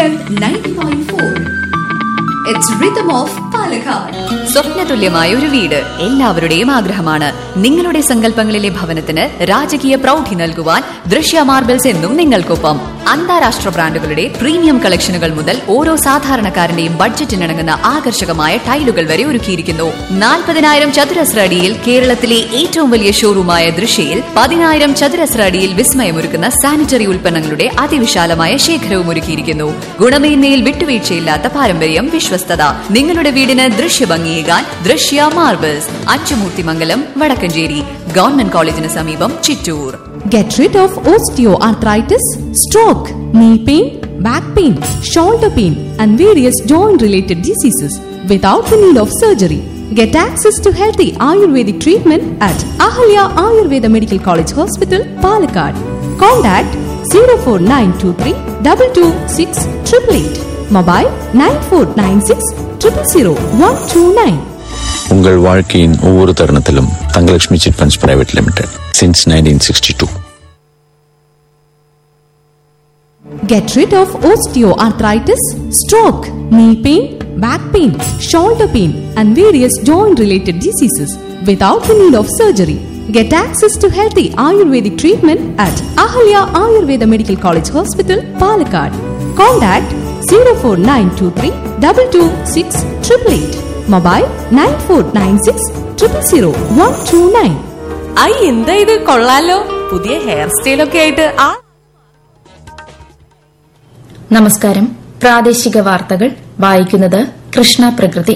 FM 90.4. It's Rhythm of Palakkad. സ്വപ്നതുല്യമായ ഒരു വീട് എല്ലാവരുടെയും ആഗ്രഹമാണ് നിങ്ങളുടെ സങ്കല്പങ്ങളിലെ ഭവനത്തിന് രാജകീയ പ്രൗഢി നൽകുവാൻ ദൃശ്യ മാർബിൾസ് എന്നും നിങ്ങൾക്കൊപ്പം അന്താരാഷ്ട്ര ബ്രാൻഡുകളുടെ പ്രീമിയം കളക്ഷനുകൾ മുതൽ ഓരോ സാധാരണക്കാരന്റെയും ബഡ്ജറ്റിനിണങ്ങുന്ന ആകർഷകമായ ടൈലുകൾ വരെ ഒരുക്കിയിരിക്കുന്നു നാൽപ്പതിനായിരം ചതുരശ്ര അടിയിൽ കേരളത്തിലെ ഏറ്റവും വലിയ ഷോറൂമായ ദൃശ്യയിൽ പതിനായിരം ചതുരശ്ര അടിയിൽ വിസ്മയമൊരുക്കുന്ന സാനിറ്ററി ഉൽപ്പന്നങ്ങളുടെ അതിവിശാലമായ ശേഖരവും ഒരുക്കിയിരിക്കുന്നു ഗുണമേന്മയിൽ വിട്ടുവീഴ്ചയില്ലാത്ത പാരമ്പര്യം വിശ്വസ്തത നിങ്ങളുടെ വീടിന് ദൃശ്യഭംഗിയേകാൻ ദൃശ്യ മാർബിൾസ് അച്ചുമൂർത്തിമംഗലം വടക്കഞ്ചേരി ഗവൺമെന്റ് കോളേജിന് സമീപം Chittur Get rid of osteoarthritis, stroke, knee pain, back pain, shoulder pain, and various joint related diseases without the need of surgery. Get access to healthy Ayurvedic treatment at Ahalya Ayurveda Medical College Hospital, Palakkad. Contact 04923 226 888. Mobile 9496 000 129. உங்கள் வாழ்க்கையின் ஒவ்வொரு தருணத்திலும் Thangalakshmi chit funds private limited since nineteen sixty two Get rid of osteoarthritis, stroke, knee pain, back pain, shoulder pain, and various joint related diseases without the need of surgery. Get access to healthy Ayurvedic treatment at Ahalya Ayurveda Medical College Hospital, Palakkad. Contact 04923 226 888. Mobile 9496 000 129. ഐ എന്താ ഇത് കൊള്ളാലോ പുതിയ hair സ്റ്റൈലൊക്കെ ആയിട്ട് ആ നമസ്കാരം പ്രാദേശിക വാർത്തകൾ വായിക്കുന്നത് കൃഷ്ണ പ്രകൃതി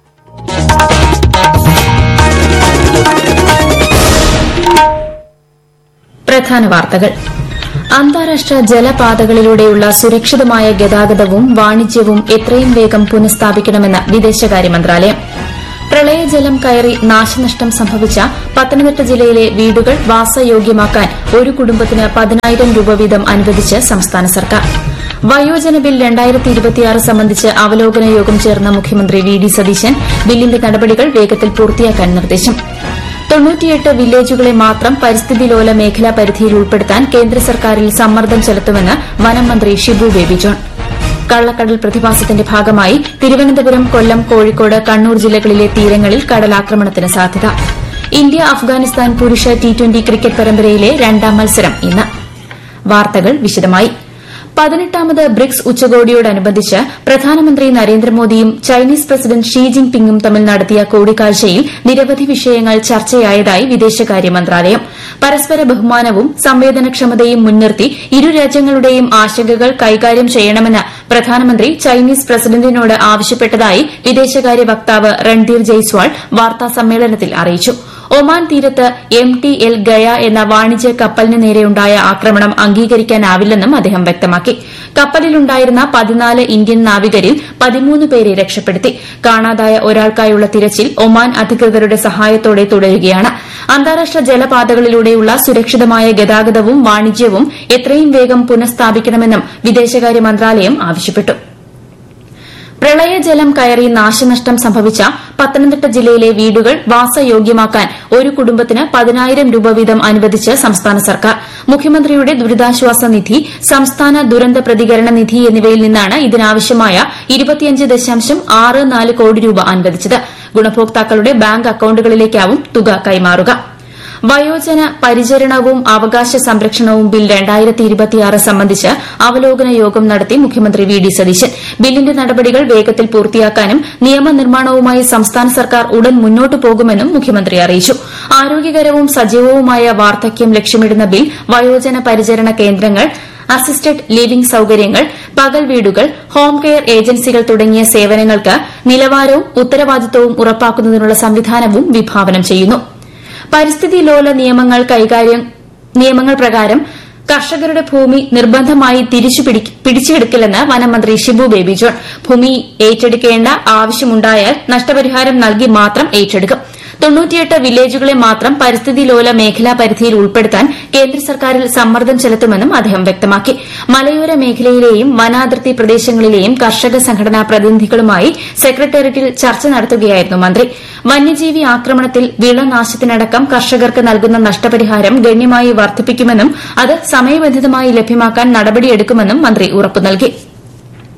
പ്രധാന വാർത്തകൾ അന്താരാഷ്ട്ര ജലപാതകളിലൂടെയുള്ള സുരക്ഷിതമായ ഗതാഗതവും വാണിജ്യവും എത്രയും വേഗം പുനഃസ്ഥാപിക്കണമെന്ന് വിദേശകാര്യ മന്ത്രാലയം പ്രളയജലം കയറി നാശനഷ്ടം സംഭവിച്ച പത്തനംതിട്ട ജില്ലയിലെ വീടുകൾ വാസയോഗ്യമാക്കാൻ ഒരു കുടുംബത്തിന് പതിനായിരം രൂപ വീതം അനുവദിച്ച് സംസ്ഥാന സർക്കാർ വയോജന ബിൽ രണ്ടായിരത്തി ഇരുപത്തിയാറ് സംബന്ധിച്ച് അവലോകന യോഗം ചേർന്ന മുഖ്യമന്ത്രി വി ഡി സതീശൻ ബില്ലിന്റെ നടപടികൾ വേഗത്തിൽ പൂർത്തിയാക്കാൻ നിർദ്ദേശം തൊണ്ണൂറ്റിയെട്ട് വില്ലേജുകളെ മാത്രം പരിസ്ഥിതി ലോല മേഖലാ പരിധിയിൽ ഉൾപ്പെടുത്താൻ കേന്ദ്ര സർക്കാരിൽ സമ്മർദ്ദം ചെലുത്തുമെന്ന് വനം മന്ത്രി ഷിബു ബേബി ജോൺ കള്ളക്കടൽ പ്രതിഭാസത്തിന്റെ ഭാഗമായി തിരുവനന്തപുരം കൊല്ലം കോഴിക്കോട് കണ്ണൂർ ജില്ലകളിലെ തീരങ്ങളിൽ കടലാക്രമണത്തിന് സാധ്യത ഇന്ത്യ അഫ്ഗാനിസ്ഥാൻ പുരുഷ ടി ട്വന്റി ക്രിക്കറ്റ് പരമ്പരയിലെ രണ്ടാം മത്സരം ഇന്ന് വാർത്തകൾ വിശദമായി പതിനെട്ടാമത് ബ്രിക്സ് ഉച്ചകോടിയോടനുബന്ധിച്ച് പ്രധാനമന്ത്രി നരേന്ദ്രമോദിയും ചൈനീസ് പ്രസിഡന്റ് ഷീ ജിൻ പിങ്ങും തമ്മിൽ നടത്തിയ കൂടിക്കാഴ്ചയിൽ നിരവധി വിഷയങ്ങൾ ചർച്ചയായതായി വിദേശകാര്യ മന്ത്രാലയം പരസ്പര ബഹുമാനവും സംവേദനക്ഷമതയും മുൻനിർത്തി ഇരു രാജ്യങ്ങളുടെയും ആശങ്കകൾ കൈകാര്യം ചെയ്യണമെന്ന് പ്രധാനമന്ത്രി ചൈനീസ് പ്രസിഡന്റിനോട് ആവശ്യപ്പെട്ടതായി വിദേശകാര്യ വക്താവ് രൺധീർ ജയ്സ്വാൾ വാർത്താസമ്മേളനത്തിൽ അറിയിച്ചു ഒമാൻ തീരത്ത് എം ടി എൽ ഗയ എന്ന വാണിജ്യ കപ്പലിന് നേരെയുണ്ടായ ആക്രമണം അംഗീകരിക്കാനാവില്ലെന്നും അദ്ദേഹം വ്യക്തമാക്കി കപ്പലിലുണ്ടായിരുന്ന പതിനാല് ഇന്ത്യൻ നാവികരിൽ പതിമൂന്ന് പേരെ രക്ഷപ്പെടുത്തി കാണാതായ ഒരാൾക്കായുള്ള തിരച്ചിൽ ഒമാൻ അധികൃതരുടെ സഹായത്തോടെ തുടരുകയാണ് അന്താരാഷ്ട്ര ജലപാതകളിലൂടെയുള്ള സുരക്ഷിതമായ ഗതാഗതവും വാണിജ്യവും എത്രയും വേഗം പുനഃസ്ഥാപിക്കണമെന്നും വിദേശകാര്യ മന്ത്രാലയം ആവശ്യപ്പെട്ടു പ്രളയജലം കയറി നാശനഷ്ടം സംഭവിച്ച പത്തനംതിട്ട ജില്ലയിലെ വീടുകൾ വാസയോഗ്യമാക്കാൻ ഒരു കുടുംബത്തിന് പതിനായിരം രൂപ വീതം അനുവദിച്ച് സംസ്ഥാന സർക്കാർ മുഖ്യമന്ത്രിയുടെ ദുരിതാശ്വാസ നിധി സംസ്ഥാന ദുരന്ത പ്രതികരണ നിധി എന്നിവയിൽ നിന്നാണ് ഇതിനാവശ്യമായ ഇരുപത്തിയഞ്ച് ദശാംശം ആറ് നാല് കോടി രൂപ അനുവദിച്ചത് ഗുണഭോക്താക്കളുടെ ബാങ്ക് അക്കൌണ്ടുകളിലേക്കാവും തുക കൈമാറുക വയോജന പരിചരണവും അവകാശ സംരക്ഷണവും ബിൽ രണ്ടായിരത്തി ഇരുപത്തിയാറ് സംബന്ധിച്ച് അവലോകന യോഗം നടത്തി മുഖ്യമന്ത്രി വി ഡി സതീശൻ ബില്ലിന്റെ നടപടികൾ വേഗത്തിൽ പൂർത്തിയാക്കാനും നിയമനിർമ്മാണവുമായി സംസ്ഥാന സർക്കാർ ഉടൻ മുന്നോട്ടു പോകുമെന്നും മുഖ്യമന്ത്രി അറിയിച്ചു ആരോഗ്യകരവും സജീവവുമായ വാർദ്ധക്യം ലക്ഷ്യമിടുന്ന ബിൽ വയോജന പരിചരണ കേന്ദ്രങ്ങൾ അസിസ്റ്റഡ് ലിവിംഗ് സൌകര്യങ്ങൾ പകൽ വീടുകൾ ഹോം കെയർ ഏജൻസികൾ തുടങ്ങിയ സേവനങ്ങൾക്ക് നിലവാരവും ഉത്തരവാദിത്തവും ഉറപ്പാക്കുന്നതിനുള്ള സംവിധാനവും വിഭാവനം ചെയ്യുന്നു പരിസ്ഥിതി ലോല നിയമങ്ങൾ കൈകാര്യം നിയമങ്ങൾ പ്രകാരം കർഷകരുടെ ഭൂമി നിർബന്ധമായി തിരിച്ചു പിടിച്ചെടുക്കില്ലെന്ന് വനമന്ത്രി ഷിബു ബേബി ജോൺ ഭൂമി ഏറ്റെടുക്കേണ്ട ആവശ്യമുണ്ടായാൽ നഷ്ടപരിഹാരം നൽകി മാത്രം ഏറ്റെടുക്കും തൊണ്ണൂറ്റിയെട്ട് വില്ലേജുകളെ മാത്രം പരിസ്ഥിതി ലോല മേഖലാ പരിധിയിൽ ഉൾപ്പെടുത്താൻ കേന്ദ്ര സർക്കാരിൽ സമ്മർദ്ദം ചെലുത്തുമെന്നും അദ്ദേഹം വ്യക്തമാക്കി മലയോര മേഖലയിലെയും വനാതിർത്തി പ്രദേശങ്ങളിലെയും കർഷക സംഘടനാ പ്രതിനിധികളുമായി സെക്രട്ടേറിയറ്റിൽ ചർച്ച നടത്തുകയായിരുന്നു മന്ത്രി വന്യജീവി ആക്രമണത്തിൽ വിളനാശത്തിനടക്കം കർഷകർക്ക് നൽകുന്ന നഷ്ടപരിഹാരം ഗണ്യമായി വർദ്ധിപ്പിക്കുമെന്നും അത് സമയബന്ധിതമായി ലഭ്യമാക്കാൻ നടപടിയെടുക്കുമെന്നും മന്ത്രി ഉറപ്പു നൽകി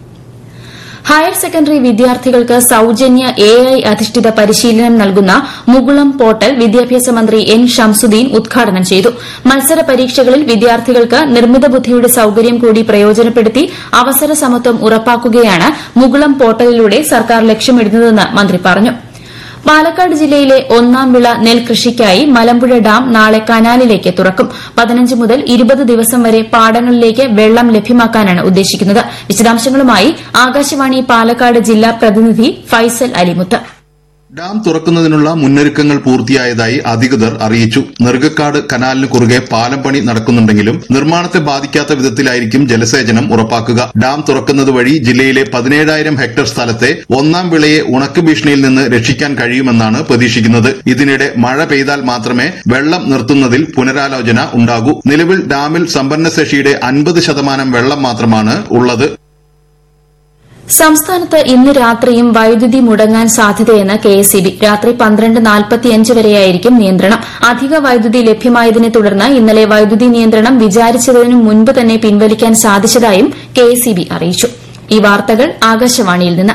ഹയർ സെക്കൻഡറി വിദ്യാർത്ഥികൾക്ക് സൌജന്യ എ ഐ അധിഷ്ഠിത പരിശീലനം നൽകുന്ന മുകുളം പോർട്ടൽ വിദ്യാഭ്യാസ മന്ത്രി എൻ ഷംസുദ്ദീൻ ഉദ്ഘാടനം ചെയ്തു മത്സര പരീക്ഷകളിൽ വിദ്യാർത്ഥികൾക്ക് നിർമ്മിത ബുദ്ധിയുടെ സൌകര്യം കൂടി പ്രയോജനപ്പെടുത്തി അവസര സമത്വം ഉറപ്പാക്കുകയാണ് മുകുളം പോർട്ടലിലൂടെ സർക്കാർ ലക്ഷ്യമിടുന്നതെന്ന് മന്ത്രി പറഞ്ഞു പാലക്കാട് ജില്ലയിലെ ഒന്നാം വിള നെൽകൃഷിക്കായി മലമ്പുഴ ഡാം നാളെ കനാലിലേക്ക് തുറക്കും പതിനഞ്ച് മുതൽ ഇരുപത് ദിവസം വരെ പാടങ്ങളിലേക്ക് വെള്ളം ലഭ്യമാക്കാനാണ് ഉദ്ദേശിക്കുന്നത് വിശദാംശങ്ങളുമായി ആകാശവാണി പാലക്കാട് ജില്ലാ പ്രതിനിധി ഫൈസൽ അലിമുത്ത് ഡാം തുറക്കുന്നതിനുള്ള മുന്നൊരുക്കങ്ങൾ പൂർത്തിയായതായി അധികൃതർ അറിയിച്ചു നെറുകക്കാട് കനാലിന് കുറുകെ പാലം പണി നടക്കുന്നുണ്ടെങ്കിലും നിർമ്മാണത്തെ ബാധിക്കാത്ത വിധത്തിലായിരിക്കും ജലസേചനം ഉറപ്പാക്കുക ഡാം തുറക്കുന്നത് വഴി ജില്ലയിലെ പതിനേഴായിരം ഹെക്ടർ സ്ഥലത്തെ ഒന്നാം വിളയെ ഉണക്ക് ഭീഷണിയിൽ നിന്ന് രക്ഷിക്കാൻ കഴിയുമെന്നാണ് പ്രതീക്ഷിക്കുന്നത് ഇതിനിടെ മഴ പെയ്താൽ മാത്രമേ വെള്ളം നിർത്തുന്നതിൽ പുനരാലോചന ഉണ്ടാകൂ നിലവിൽ ഡാമിൽ സംഭരണശേഷിയുടെ അൻപത് ശതമാനം വെള്ളം മാത്രമാണ് ഉള്ളത് സംസ്ഥാനത്ത് ഇന്ന് രാത്രിയും വൈദ്യുതി മുടങ്ങാൻ സാധ്യതയെന്ന് കെ എസ് ഇ ബി രാത്രി പന്ത്രണ്ട് നാൽപ്പത്തിയഞ്ച് വരെയായിരിക്കും നിയന്ത്രണം അധിക വൈദ്യുതി ലഭ്യമായതിനെ തുടർന്ന് ഇന്നലെ വൈദ്യുതി നിയന്ത്രണം വിചാരിച്ചതിനു മുൻപ് തന്നെ പിൻവലിക്കാൻ സാധിച്ചതായും കെ എസ് ഇ ബി അറിയിച്ചു ഈ വാർത്തകൾ ആകാശവാണിയിൽ നിന്ന്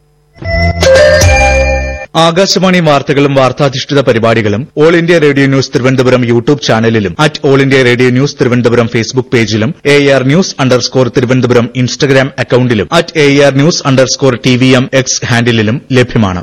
ആകാശവാണി വാർത്തകളും വാർത്താധിഷ്ഠിത പരിപാടികളും all India radio news Thiruvananthapuram YouTube ചാനലിലും at all India radio news Thiruvananthapuram Facebook പേജിലും A R news underscore Thiruvananthapuram Instagram അക്കൌണ്ടിലും at A R news underscore T V M X ഹാൻഡിലും ലഭ്യമാണ്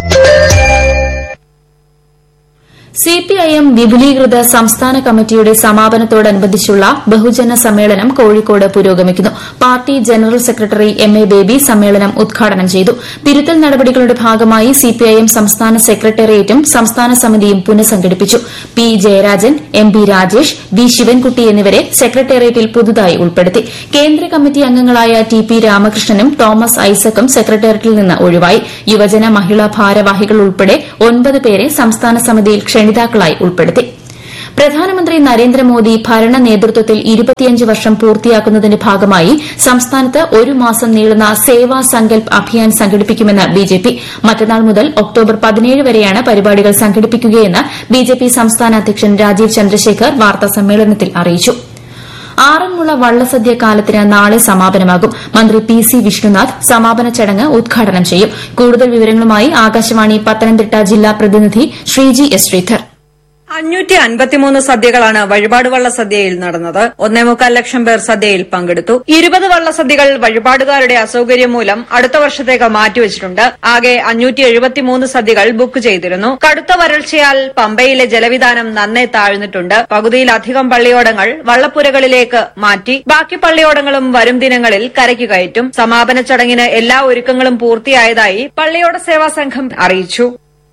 സിപിഐഎം വിപുലീകൃത സംസ്ഥാന കമ്മിറ്റിയുടെ സമാപനത്തോടനുബന്ധിച്ചുള്ള ബഹുജന സമ്മേളനം കോഴിക്കോട് പുരോഗമിക്കുന്നു party general secretary M A Baby സമ്മേളനം ഉദ്ഘാടനം ചെയ്തു തിരുത്തൽ നടപടികളുടെ ഭാഗമായി സിപിഐഎം സംസ്ഥാന സെക്രട്ടേറിയറ്റും സംസ്ഥാന സമിതിയും പുനഃസംഘടിപ്പിച്ചു P Jayarajan M B Rajesh V Sivankutty എന്നിവരെ സെക്രട്ടേറിയറ്റിൽ പുതുതായി ഉൾപ്പെടുത്തി കേന്ദ്ര കമ്മിറ്റി അംഗങ്ങളായ ടി പി രാമകൃഷ്ണനും തോമസ് ഐസക്കും സെക്രട്ടേറിയറ്റിൽ നിന്ന് ഒഴിവായി യുവജന മഹിളാ ഭാരവാഹികൾ ഉൾപ്പെടെ ഒൻപത് പേരെ സംസ്ഥാന സമിതിയിൽ ക്ഷണിതാക്കളായി ഉൾപ്പെടുത്തി പ്രധാനമന്ത്രി നരേന്ദ്രമോദി ഭരണ നേതൃത്വത്തിൽ ഇരുപത്തിയഞ്ച് വർഷം പൂർത്തിയാക്കുന്നതിന്റെ ഭാഗമായി സംസ്ഥാനത്ത് ഒരു മാസം നീളുന്ന സേവാ സങ്കൽപ് അഭിയാൻ സംഘടിപ്പിക്കുമെന്ന് ബിജെപി മറ്റന്നാൾ മുതൽ ഒക്ടോബർ പതിനേഴ് വരെയാണ് പരിപാടികൾ സംഘടിപ്പിക്കുകയെന്ന് ബിജെപി സംസ്ഥാന അധ്യക്ഷൻ രാജീവ് ചന്ദ്രശേഖർ വാർത്താസമ്മേളനത്തിൽ അറിയിച്ചു ആറന്മുള വള്ളസദ്യ കാലത്തിന് നാളെ സമാപനമാകും മന്ത്രി പി സി വിഷ്ണുനാഥ് സമാപന ചടങ്ങ് ഉദ്ഘാടനം ചെയ്യും കൂടുതൽ വിവരങ്ങളുമായി ആകാശവാണി പത്തനംതിട്ട ജില്ലാ പ്രതിനിധി ശ്രീജി എസ് ശ്രീധർ അഞ്ഞൂറ്റി അൻപത്തിമൂന്ന് സദ്യകളാണ് വഴിപാട് വള്ളസദ്യയിൽ നടന്നത് ഒന്നേ മുക്കാൽ ലക്ഷം പേർ സദ്യയിൽ പങ്കെടുത്തു ഇരുപത് വള്ളസദ്യകൾ വഴിപാടുകാരുടെ അസൌകര്യം മൂലം അടുത്ത വർഷത്തേക്ക് മാറ്റിവച്ചിട്ടുണ്ട് ആകെ അഞ്ഞൂറ്റി എഴുപത്തിമൂന്ന് സദ്യകൾ ബുക്ക് ചെയ്തിരുന്നു കടുത്ത വരൾച്ചയാൽ പമ്പയിലെ ജലവിധാനം നന്നേ താഴ്ന്നിട്ടുണ്ട് പകുതിയിലധികം പള്ളിയോടങ്ങൾ വള്ളപ്പുരകളിലേക്ക് മാറ്റി ബാക്കി പള്ളിയോടങ്ങളും വരും ദിനങ്ങളിൽ കരയ്ക്ക് കയറ്റും സമാപന ചടങ്ങിന് എല്ലാ ഒരുക്കങ്ങളും പൂർത്തിയായതായി പള്ളിയോട സേവാ സംഘം അറിയിച്ചു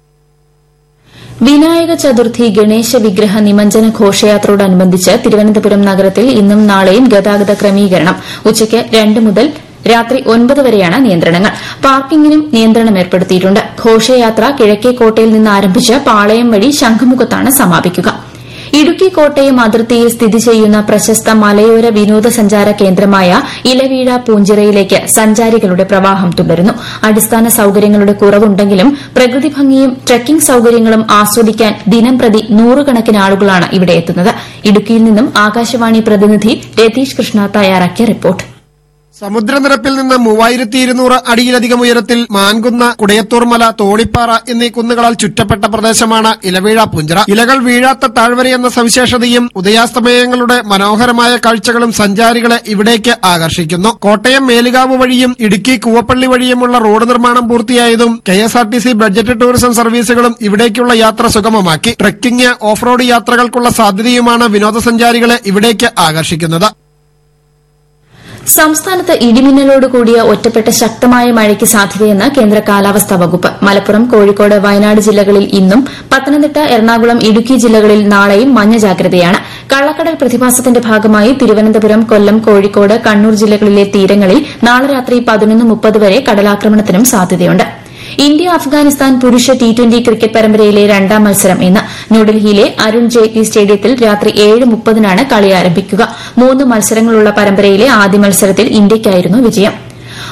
വിനായക ചതുർത്ഥി ഗണേശ വിഗ്രഹ നിമഞ്ജന ഘോഷയാത്രയോടനുബന്ധിച്ച് തിരുവനന്തപുരം നഗരത്തിൽ ഇന്നും നാളെയും ഗതാഗത ക്രമീകരണം ഉച്ചയ്ക്ക് രണ്ട് മുതൽ രാത്രി ഒൻപത് വരെയാണ് നിയന്ത്രണങ്ങൾ പാർക്കിംഗിനും നിയന്ത്രണം ഏർപ്പെടുത്തിയിട്ടുണ്ട് ഘോഷയാത്ര കിഴക്കേക്കോട്ടയിൽ നിന്ന് ആരംഭിച്ച് പാളയം വഴി ശംഖുമുഖത്താണ് സമാപിക്കുക ഇടുക്കി കോട്ടയം അതിർത്തിയിൽ സ്ഥിതി ചെയ്യുന്ന പ്രശസ്ത മലയോര വിനോദസഞ്ചാര കേന്ദ്രമായ ഇലവീഴ പൂഞ്ചിറയിലേക്ക് സഞ്ചാരികളുടെ പ്രവാഹം തുടരുന്നു അടിസ്ഥാന സൌകര്യങ്ങളുടെ കുറവുണ്ടെങ്കിലും പ്രകൃതി ഭംഗിയും ട്രക്കിംഗ് സൌകര്യങ്ങളും ആസ്വദിക്കാൻ ദിനംപ്രതി നൂറുകണക്കിന് ആളുകളാണ് ഇവിടെ എത്തുന്നത് ഇടുക്കിയിൽ നിന്നും ആകാശവാണി പ്രതിനിധി രതീഷ് കൃഷ്ണ തയ്യാറാക്കിയ റിപ്പോർട്ട് സമുദ്രനിരപ്പിൽ നിന്ന് മൂവായിരത്തി ഇരുന്നൂറ് അടിയിലധികം ഉയരത്തിൽ മാൻകുന്ന കുടയത്തൂർമല തോണിപ്പാറ എന്നീ കുന്നുകളാൽ ചുറ്റപ്പെട്ട പ്രദേശമാണ് ഇലവീഴ പുഞ്ചിറ ഇലകൾ വീഴാത്ത താഴ്വര എന്ന സവിശേഷതയും ഉദയാസ്തമയങ്ങളുടെ മനോഹരമായ കാഴ്ചകളും സഞ്ചാരികളെ ഇവിടേക്ക് ആകർഷിക്കുന്നു കോട്ടയം മേലുകാവ് വഴിയും ഇടുക്കി കൂവപ്പള്ളി വഴിയുമുള്ള റോഡ് നിർമ്മാണം പൂർത്തിയായതും K S R T C budget tourism സർവീസുകളും ഇവിടേക്കുള്ള യാത്ര സുഗമമാക്കി ട്രക്കിംഗ് ഓഫ് റോഡ് യാത്രകൾക്കുള്ള സാധ്യതയുമാണ് വിനോദസഞ്ചാരികളെ ഇവിടേക്ക് ആകർഷിക്കുന്നത് സംസ്ഥാനത്ത് ഇടിമിന്നലോട് കൂടിയ ഒറ്റപ്പെട്ട ശക്തമായ മഴയ്ക്ക് സാധ്യതയെന്ന് കേന്ദ്ര കാലാവസ്ഥാ വകുപ്പ് മലപ്പുറം കോഴിക്കോട് വയനാട് ജില്ലകളിൽ ഇന്നും പത്തനംതിട്ട എറണാകുളം ഇടുക്കി ജില്ലകളിൽ നാളെയും മഞ്ഞ ജാഗ്രതയാണ് കള്ളക്കടൽ പ്രതിഭാസത്തിന്റെ ഭാഗമായി തിരുവനന്തപുരം കൊല്ലം കോഴിക്കോട് കണ്ണൂർ ജില്ലകളിലെ തീരങ്ങളിൽ നാളെ രാത്രി പതിനൊന്ന് മുപ്പത് വരെ കടലാക്രമണത്തിനും സാധ്യതയുണ്ട് ഇന്ത്യ അഫ്ഗാനിസ്ഥാൻ പുരുഷ ടി ട്വന്റി ക്രിക്കറ്റ് പരമ്പരയിലെ രണ്ടാം മത്സരം ഇന്ന് ന്യൂഡൽഹിയിലെ അരുൺ ജെയ്റ്റ്ലി സ്റ്റേഡിയത്തിൽ രാത്രി ഏഴ് മുപ്പതിനാണ് കളി ആരംഭിക്കുക മൂന്ന് മത്സരങ്ങളുള്ള പരമ്പരയിലെ ആദ്യ മത്സരത്തിൽ ഇന്ത്യയ്ക്കായിരുന്നു വിജയം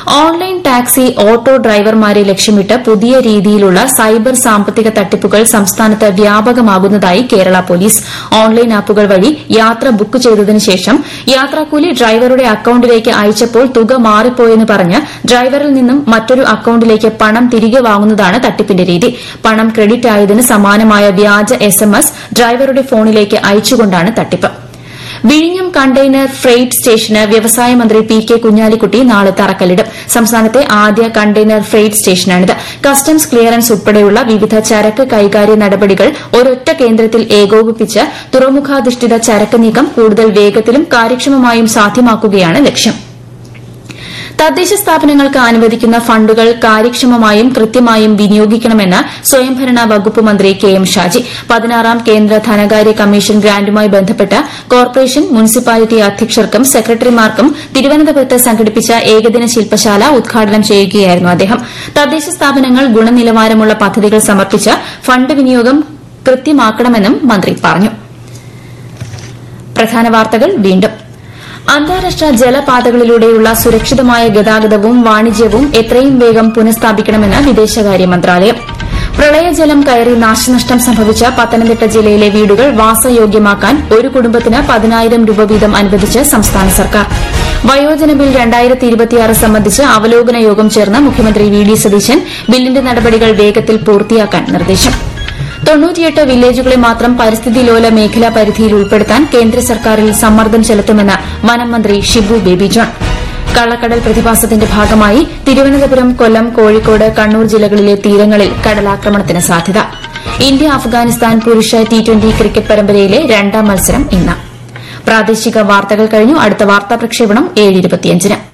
ഓൺലൈൻ ടാക്സി ഓട്ടോ ഡ്രൈവർമാരെ ലക്ഷ്യമിട്ട് പുതിയ രീതിയിലുള്ള സൈബർ സാമ്പത്തിക തട്ടിപ്പുകൾ സംസ്ഥാനത്ത് വ്യാപകമാകുന്നതായി കേരള പോലീസ് ഓൺലൈൻ ആപ്പുകൾ വഴി യാത്ര ബുക്ക് ചെയ്തതിനു ശേഷം യാത്രാക്കൂലി ഡ്രൈവറുടെ അക്കൌണ്ടിലേക്ക് അയച്ചപ്പോൾ തുക മാറിപ്പോയെന്ന് പറഞ്ഞ് ഡ്രൈവറിൽ നിന്നും മറ്റൊരു അക്കൌണ്ടിലേക്ക് പണം തിരികെ വാങ്ങുന്നതാണ് തട്ടിപ്പിന്റെ രീതി പണം ക്രെഡിറ്റ് ആയതിന് സമാനമായ വ്യാജ എസ്എംഎസ് ഡ്രൈവറുടെ ഫോണിലേക്ക് അയച്ചുകൊണ്ടാണ് തട്ടിപ്പ് വിഴിഞ്ഞം കണ്ടെയ്നർ ഫ്രെയ്റ്റ് സ്റ്റേഷന് വ്യവസായ മന്ത്രി പി കെ കുഞ്ഞാലിക്കുട്ടി നാളെ തറക്കല്ലിടും സംസ്ഥാനത്തെ ആദ്യ കണ്ടെയ്നർ ഫ്രെയ്റ്റ് സ്റ്റേഷനാണിത് കസ്റ്റംസ് ക്ലിയറൻസ് ഉൾപ്പെടെയുള്ള വിവിധ ചരക്ക് കൈകാര്യ നടപടികൾ ഒരൊറ്റ കേന്ദ്രത്തിൽ ഏകോപിപ്പിച്ച് തുറമുഖാധിഷ്ഠിത ചരക്ക് നീക്കം കൂടുതൽ വേഗത്തിലും കാര്യക്ഷമമായും സാധ്യമാക്കുകയാണ് ലക്ഷ്യം തദ്ദേശ സ്ഥാപനങ്ങൾക്ക് അനുവദിക്കുന്ന ഫണ്ടുകൾ കാര്യക്ഷമമായും കൃത്യമായും വിനിയോഗിക്കണമെന്ന് സ്വയംഭരണ വകുപ്പ് മന്ത്രി കെ എം ഷാജി പതിനാറാം കേന്ദ്ര ധനകാര്യ കമ്മീഷൻ ഗ്രാന്റുമായി ബന്ധപ്പെട്ട് കോർപ്പറേഷൻ മുനിസിപ്പാലിറ്റി അധ്യക്ഷർക്കും സെക്രട്ടറിമാർക്കും തിരുവനന്തപുരത്ത് സംഘടിപ്പിച്ച ഏകദിന ശില്പശാല ഉദ്ഘാടനം ചെയ്യുകയായിരുന്നു അദ്ദേഹം തദ്ദേശ സ്ഥാപനങ്ങൾ ഗുണനിലവാരമുള്ള പദ്ധതികൾ സമർപ്പിച്ച് ഫണ്ട് വിനിയോഗം കൃത്യമാക്കണമെന്നും മന്ത്രി പറഞ്ഞു പ്രധാന വാർത്തകൾ വീണ്ടും അന്താരാഷ്ട്ര ജലപാതകളിലൂടെയുള്ള സുരക്ഷിതമായ ഗതാഗതവും വാണിജ്യവും എത്രയും വേഗം പുനഃസ്ഥാപിക്കണമെന്ന് വിദേശകാര്യ മന്ത്രാലയം പ്രളയജലം കയറി നാശനഷ്ടം സംഭവിച്ച പത്തനംതിട്ട ജില്ലയിലെ വീടുകൾ വാസയോഗ്യമാക്കാൻ ഒരു കുടുംബത്തിന് പതിനായിരം രൂപ വീതം അനുവദിച്ച് സംസ്ഥാന സർക്കാർ വയോജന ബിൽ രണ്ടായിരത്തി ഇരുപത്തിയാറ് സംബന്ധിച്ച് അവലോകന യോഗം ചേർന്ന് മുഖ്യമന്ത്രി വി ഡി സതീശൻ ബില്ലിന്റെ നടപടികൾ വേഗത്തിൽ പൂർത്തിയാക്കാൻ നിർദ്ദേശം തൊണ്ണൂറ്റിയെട്ട് വില്ലേജുകളെ മാത്രം പരിസ്ഥിതി ലോല മേഖലാ പരിധിയിൽ ഉൾപ്പെടുത്താൻ കേന്ദ്ര സർക്കാരിൽ സമ്മർദ്ദം ചെലുത്തുമെന്ന് വനം മന്ത്രി ഷിബു ബേബി ജോൺ കള്ളക്കടൽ പ്രതിഭാസത്തിന്റെ ഭാഗമായി തിരുവനന്തപുരം കൊല്ലം കോഴിക്കോട് കണ്ണൂർ ജില്ലകളിലെ തീരങ്ങളിൽ കടലാക്രമണത്തിന് സാധ്യത ഇന്ത്യ അഫ്ഗാനിസ്ഥാൻ പുരുഷ ടി ട്വന്റി ക്രിക്കറ്റ് പരമ്പരയിലെ രണ്ടാം മത്സരം ഇന്ന് പ്രാദേശിക വാർത്തകൾ കഴിഞ്ഞു അടുത്ത വാർത്താ പ്രക്ഷേപണം ഏഴ് ഇരുപത്തിയഞ്ചിന്